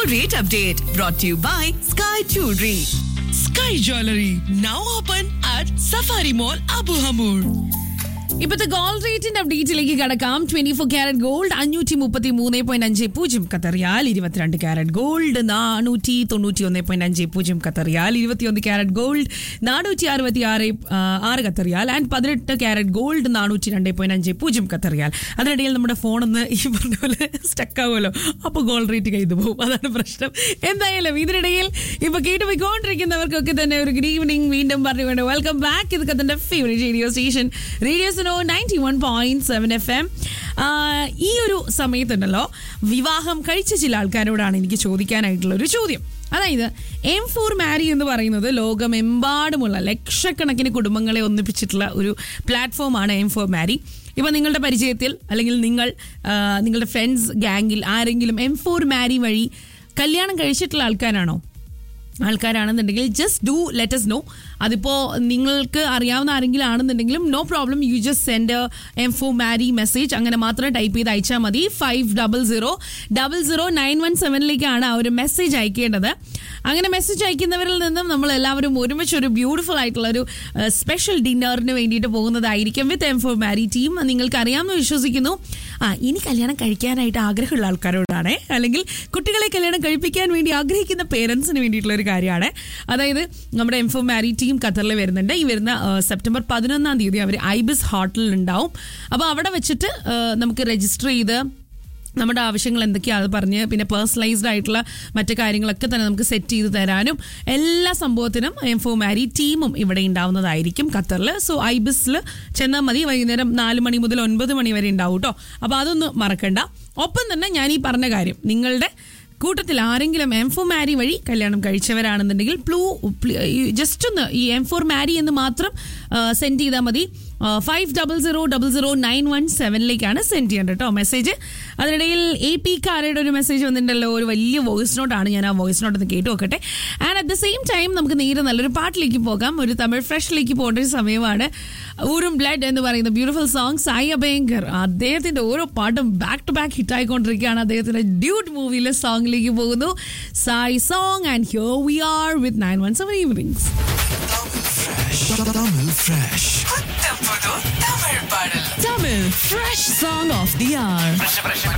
rate update brought to you by Sky Jewelry. Sky Jewelry now open at Safari Mall Abu Hamur. ഇപ്പോഴത്തെ gold റേറ്റിന്റെ അപ്ഡേറ്റിലേക്ക് കടക്കാം twenty four carat gold അഞ്ഞൂറ്റി മുപ്പത്തി മൂന്ന് point അഞ്ച് പൂജ്യം കത്തറിയാൽ ഇരുപത്തിരണ്ട് ക്യാരറ്റ് ഗോൾഡ് നാനൂറ്റി തൊണ്ണൂറ്റി ഒന്ന് പോയിന്റ് അഞ്ച് പൂജ്യം കത്തറിയാൽ ഇരുപത്തിയൊന്ന് ക്യാരറ്റ് ഗോൾഡ് നാനൂറ്റി അറുപത്തി ആറ് ആ, ആറ് കത്തറിയാൽ ആൻഡ് പതിനെട്ട് ക്യാരറ്റ് ഗോൾഡ് നാനൂറ്റി രണ്ട് പോയിന്റ് അഞ്ച് പൂജ്യം കത്തറിയാൽ അതിനിടയിൽ നമ്മുടെ ഫോണൊന്ന് ഈ പറഞ്ഞ പോലെ സ്റ്റക്ക് ആവുമല്ലോ അപ്പോൾ ഗോൾഡ് റേറ്റ് കയ്യിൽ പോകും അതാണ് പ്രശ്നം എന്തായാലും ഇതിനിടയിൽ ഇപ്പൊ കേട്ട് പോയിക്കൊണ്ടിരിക്കുന്നവർക്കൊക്കെ തന്നെ ഒരു ഗുഡ് ഈവനിങ് വീണ്ടും പറഞ്ഞുകൊണ്ട് വെൽക്കം ബാക്ക് ഇത് കത്തിന്റെ favourite radio station radio Suno ninety one point seven F M ഈ ഒരു സമയത്തുണ്ടല്ലോ വിവാഹം കഴിച്ച ചില ആൾക്കാരോടാണ് എനിക്ക് ചോദിക്കാനായിട്ടുള്ള ഒരു ചോദ്യം അതായത് എം ഫോർ മാരി എന്ന് പറയുന്നത് ലോകമെമ്പാടുമുള്ള ലക്ഷക്കണക്കിന് കുടുംബങ്ങളെ ഒന്നിപ്പിച്ചിട്ടുള്ള ഒരു പ്ലാറ്റ്ഫോമാണ് എം ഫോർ മാരി ഇപ്പം നിങ്ങളുടെ പരിചയത്തിൽ അല്ലെങ്കിൽ നിങ്ങൾ ആ, നിങ്ങളുടെ ഫ്രണ്ട്സ് ഗാങ്ങിൽ ആരെങ്കിലും എം ഫോർ മാരി വഴി കല്യാണം കഴിച്ചിട്ടുള്ള ആൾക്കാരാണോ ആൾക്കാരാണെന്നുണ്ടെങ്കിൽ ജസ്റ്റ് ഡു ലെറ്റസ് നോ അതിപ്പോൾ നിങ്ങൾക്ക് അറിയാവുന്ന ആരെങ്കിലും ആണെന്നുണ്ടെങ്കിലും no problem you just send M four marry message അങ്ങനെ മാത്രം ടൈപ്പ് ചെയ്ത് അയച്ചാൽ മതി five double zero double zero nine one സെവനിലേക്കാണ് ആ ഒരു മെസ്സേജ് അയക്കേണ്ടത് അങ്ങനെ മെസ്സേജ് അയക്കുന്നവരിൽ നിന്നും നമ്മൾ എല്ലാവരും ഒരുമിച്ച് ഒരു ബ്യൂട്ടിഫുൾ ആയിട്ടുള്ള ഒരു സ്പെഷ്യൽ ഡിന്നറിന് വേണ്ടിയിട്ട് പോകുന്നതായിരിക്കും with M four marry team നിങ്ങൾക്ക് അറിയാമെന്ന് വിശ്വസിക്കുന്നു ആ ഇനി കല്യാണം കഴിക്കാനായിട്ട് ആഗ്രഹമുള്ള ആൾക്കാരോടാണ് അല്ലെങ്കിൽ കുട്ടികളെ കല്യാണം കഴിപ്പിക്കാൻ വേണ്ടി ആഗ്രഹിക്കുന്ന പേരൻസിന് വേണ്ടിയിട്ടുള്ള ഒരു കാര്യമാണ് അതായത് നമ്മുടെ എം ഫോർ മാരി ടീം ഖത്തറിൽ വരുന്നുണ്ട് ഈ വരുന്ന ആ, സെപ്റ്റംബർ പതിനൊന്നാം തീയതി അവർ ഐബിസ് ഹോട്ടലിൽ ഉണ്ടാവും അപ്പോൾ അവിടെ വെച്ചിട്ട് ആ, നമുക്ക് രജിസ്റ്റർ ചെയ്ത് നമ്മുടെ ആവശ്യങ്ങൾ എന്തൊക്കെയാണ് അത് പറഞ്ഞ് പിന്നെ പേഴ്സണലൈസ്ഡ് ആയിട്ടുള്ള മറ്റു കാര്യങ്ങളൊക്കെ തന്നെ നമുക്ക് സെറ്റ് ചെയ്ത് തരാനും എല്ലാ സംഭവത്തിനും എം ഫോർ മാരി ടീമും ഇവിടെ ഉണ്ടാവുന്നതായിരിക്കും ഖത്തറിൽ സോ ഐബിസിൽ ചെന്നാൽ മതി വൈകുന്നേരം നാല് മണി മുതൽ ഒൻപത് മണി വരെ ഉണ്ടാവും കേട്ടോ അപ്പോൾ അതൊന്നും മറക്കണ്ട ഒപ്പം തന്നെ ഞാൻ ഈ പറഞ്ഞ കാര്യം നിങ്ങളുടെ കൂട്ടത്തിൽ ആരെങ്കിലും എം ഫോർ മാരി വഴി കല്യാണം കഴിച്ചവരാണെന്നുണ്ടെങ്കിൽ പ്ലൂ ജസ്റ്റ് ഒന്ന് ഈ എം ഫോർ മാരി എന്ന് മാത്രം സെൻഡ് ചെയ്താൽ മതി five double zero double zero nine one സെവനിലേക്കാണ് സെൻഡ് ചെയ്യേണ്ടത് കേട്ടോ മെസ്സേജ് അതിനിടയിൽ എ പി കാരയുടെ ഒരു മെസ്സേജ് വന്നിട്ടുണ്ടല്ലോ ഒരു വലിയ വോയിസ് നോട്ടാണ് ഞാൻ ആ വോയിസ് നോട്ട് ഒന്ന് കേട്ടു നോക്കട്ടെ and at the same time നമുക്ക് നേരെ നല്ലൊരു പാട്ടിലേക്ക് പോകാം ഒരു തമിഴ് ഫ്രഷിലേക്ക് പോകേണ്ട ഒരു സമയമാണ് ഊരും ബ്ലഡ് എന്ന് പറയുന്ന ബ്യൂട്ടിഫുൾ സോങ് സായി അഭയങ്കർ അദ്ദേഹത്തിന്റെ ഓരോ പാട്ടും ബാക്ക് ടു ബാക്ക് ഹിറ്റ് ആയിക്കൊണ്ടിരിക്കുകയാണ് അദ്ദേഹത്തിന്റെ ഡ്യൂട്ട് മൂവിയിലെ സോങ്ങിലേക്ക് പോകുന്നു Sai song and here we are with nine one seven evenings Tamil Fresh. Tamil Tamil Fresh Song of the Hour.